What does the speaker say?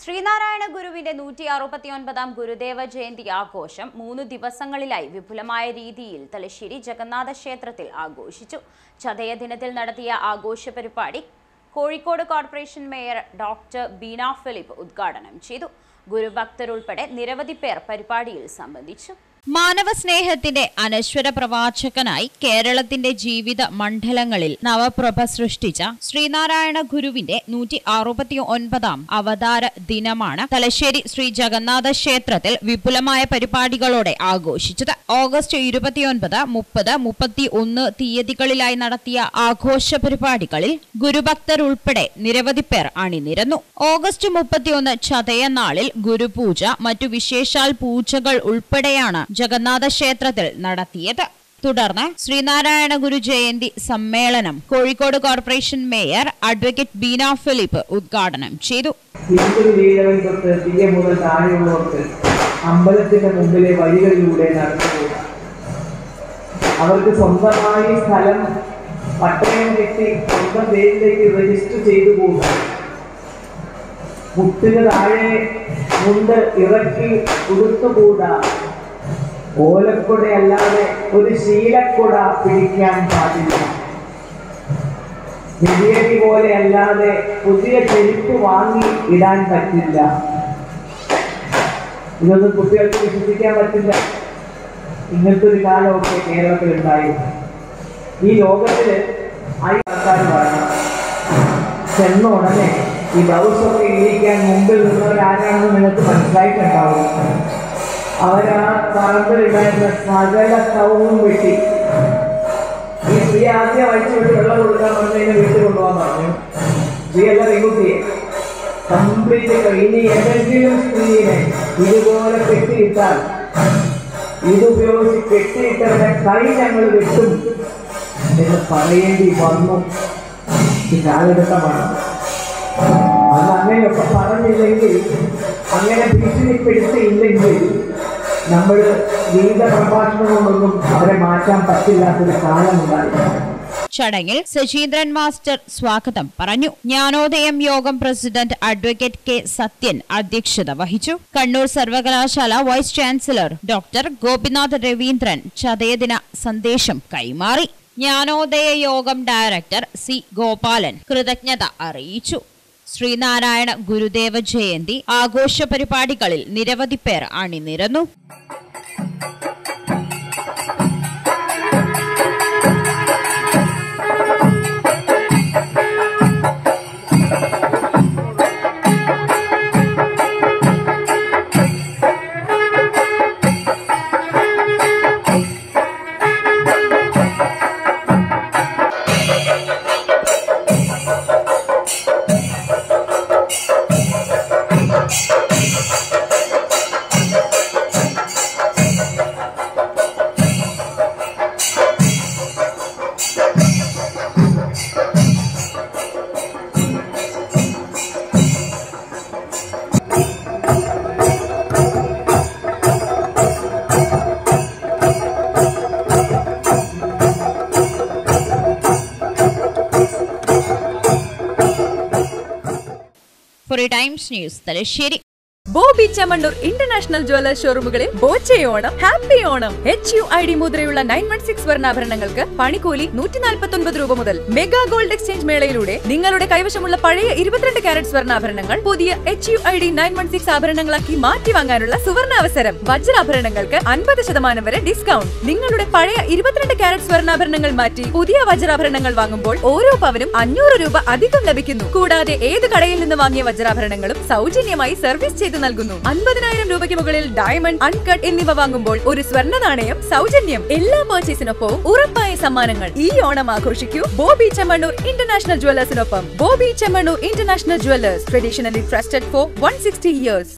ശ്രീനാരായണ ഗുരുവിന്റെ നൂറ്റി അറുപത്തിയൊൻപതാം ഗുരുദേവ ജയന്തി ആഘോഷം മൂന്ന് ദിവസങ്ങളിലായി വിപുലമായ രീതിയിൽ തലശ്ശേരി ജഗന്നാഥ ക്ഷേത്രത്തിൽ ആഘോഷിച്ചു ചതയ ദിനത്തിൽ നടത്തിയ ആഘോഷ പരിപാടി Kozhikode corporation mayor doctor Beena Philip ഉദ്ഘാടനം ചെയ്തു ഗുരുഭക്തരുൾപ്പെടെ നിരവധി പേർ പരിപാടിയിൽ സംബന്ധിച്ചു മാനവസ്നേഹത്തിന്റെ അനശ്വര പ്രവാചകനായി കേരളത്തിന്റെ ജീവിത മണ്ഡലങ്ങളിൽ നവപ്രഭ സൃഷ്ടിച്ച ശ്രീനാരായണ ഗുരുവിന്റെ നൂറ്റി അറുപത്തി ഒൻപതാം അവതാര ദിനമാണ് തലശ്ശേരി ശ്രീ ജഗന്നാഥ ക്ഷേത്രത്തിൽ വിപുലമായ പരിപാടികളോടെ ആഘോഷിച്ചത് ഓഗസ്റ്റ് ഇരുപത്തിയൊൻപത് മുപ്പത് മുപ്പത്തി ഒന്ന് തീയതികളിലായി നടത്തിയ ആഘോഷ പരിപാടികളിൽ ഗുരുഭക്തർ ഉൾപ്പെടെ നിരവധി പേർ അണിനിരന്നു ഓഗസ്റ്റ് മുപ്പത്തിയൊന്ന് ചതയ നാളിൽ ഗുരുപൂജ മറ്റു വിശേഷാൽ പൂജകൾ ഉൾപ്പെടെയാണ് ജഗന്നാഥ ക്ഷേത്രത്തിൽ നടത്തിയത് തുടർന്ന് ശ്രീനാരായണ ഗുരു ജയന്തി സമ്മേളനം Kozhikode corporation mayor advocate Beena Philip ഉദ്ഘാടനം ചെയ്തു തിരുത്തൽ വീഴവൻ തൊട്ട് തീയ മുതൽ താഴെയുള്ളവർക്ക് അമ്പലത്തിന്റെ മുമ്പിലെ വഴികളിലൂടെ നടന്നുപോകാം അവർക്ക് സ്വന്തമായി സ്ഥലം പട്ടയം കെട്ടി സ്വന്തം പേരിലേക്ക് രജിസ്റ്റർ ചെയ്തു പോകാം മുട്ടിന് താഴെ മുണ്ട് ഇറക്കി ഉടുത്തുകൂടാ ഓലക്കുട അല്ലാതെ ഒരു ശീലക്കുട പിടിക്കാൻ പാടില്ല ബിരിയാണി പോലെ അല്ലാതെ പുതിയ ചെരുപ്പ് വാങ്ങി ഇടാൻ പറ്റില്ല ഇതൊന്നും കുട്ടികൾക്ക് വിശ്വസിക്കാൻ പറ്റില്ല ഇങ്ങനത്തെ ഒരു കാലമൊക്കെ കേരളത്തിൽ ഉണ്ടായിരുന്നു ഈ ലോകത്തില് ആയി ആൾക്കാർ പറയണം ചെന്ന ഉടനെ ഈ ബ്ലൗസൊക്കെ ഇരിക്കാൻ മുമ്പിൽ നിന്നവരാരാണെന്ന് നിങ്ങൾക്ക് മനസ്സിലായിട്ടുണ്ടാവും അവരാ പറമ്പിലുണ്ടായിരുന്ന സകല കൗവും വെട്ടി ഈ സ്ത്രീ ആദ്യം അഴിച്ചു വിട്ട് വെള്ളം കൊടുക്കാൻ പറഞ്ഞതിനെ വീട്ടിൽ കൊണ്ടുപോകാൻ പറഞ്ഞു സ്ത്രീയല്ല പെൺകുട്ടിയെ കംപ്ലീറ്റ് ഇനി ഏതെങ്കിലും സ്ത്രീയെ ഇതുപോലെ കെട്ടിയിട്ടാൽ ഇതുപയോഗിച്ച് കെട്ടിയിട്ടവരുടെ കൈ ഞങ്ങൾ വെട്ടും എന്ന് പറയേണ്ടി വന്നു ഈ കാലഘട്ടമാണ് അത് അങ്ങനെയൊക്കെ പറഞ്ഞില്ലെങ്കിൽ അങ്ങനെ ഭീഷണിപ്പെടുത്തിയില്ലെങ്കിൽ നമ്മൾ ഗീത പ്രഭാഷണങ്ങളൊന്നും അവരെ മാറ്റാൻ പറ്റില്ലാത്തൊരു കാലമുണ്ടായിരുന്നു ചടങ്ങിൽ സജീന്ദ്രൻ മാസ്റ്റർ സ്വാഗതം പറഞ്ഞു ജ്ഞാനോദയം യോഗം പ്രസിഡന്റ് അഡ്വക്കേറ്റ് കെ സത്യൻ അധ്യക്ഷത വഹിച്ചു കണ്ണൂർ സർവകലാശാല vice chancellor doctor Gopinath Raveendran ചതയദിന സന്ദേശം കൈമാറി ജ്ഞാനോദയ യോഗം ഡയറക്ടർ സി ഗോപാലൻ കൃതജ്ഞത അറിയിച്ചു ശ്രീനാരായണ ഗുരുദേവ ജയന്തി ആഘോഷ പരിപാടികളിൽ നിരവധി പേർ അണിനിരന്നു four times news Thalassery Boby Chemmanur international jewellers ഷോറൂമുകളിൽ ബോച്ചയോണം happy Onam H U I D മുദ്രയുള്ള നയൻ വൺ സിക്സ് വർണ്ണാഭരണങ്ങൾക്ക് പണിക്കൂലി നൂറ്റി നാൽപ്പത്തി ഒൻപത് രൂപ മുതൽ മെഗാ ഗോൾഡ് എക്സ്ചേഞ്ച് മേളയിലൂടെ നിങ്ങളുടെ കൈവശമുള്ള പഴയ ഇരുപത്തിരണ്ട് കാരറ്റ് സ്വർണ്ണാഭരണങ്ങൾ പുതിയ H U I D nine one six ആഭരണങ്ങളാക്കി മാറ്റി വാങ്ങാനുള്ള സുവർണാവസരം വജ്രാഭരണങ്ങൾക്ക് അൻപത് ശതമാനം വരെ ഡിസ്കൗണ്ട് നിങ്ങളുടെ പഴയ ഇരുപത്തിരണ്ട് കാരറ്റ് സ്വർണ്ണാഭരണങ്ങൾ മാറ്റി പുതിയ വജ്രാഭരണങ്ങൾ വാങ്ങുമ്പോൾ ഓരോ പവനും അഞ്ഞൂറ് രൂപ അധികം ലഭിക്കുന്നു കൂടാതെ ഏത് കടയിൽ നിന്ന് വാങ്ങിയ വജ്രാഭരണങ്ങളും സൗജന്യമായി സർവീസ് ചെയ്ത് നൽകുന്നു അൻപതിനായിരം രൂപയ്ക്ക് മുകളിൽ ഡയമണ്ട് അൺകട്ട് എന്നിവ വാങ്ങുമ്പോൾ ഒരു സ്വർണ്ണ നാണയം സൗജന്യം എല്ലാ പർച്ചേസിനൊപ്പവും ഉറപ്പായ സമ്മാനങ്ങൾ ഈ ഓണം ആഘോഷിക്കൂ ബോബി ചെമ്മണ്ണൂർ ഇന്റർനാഷണൽ ജ്വല്ലേഴ്സിനൊപ്പം Boby Chemmanur international jewellers traditionally trusted for one sixty years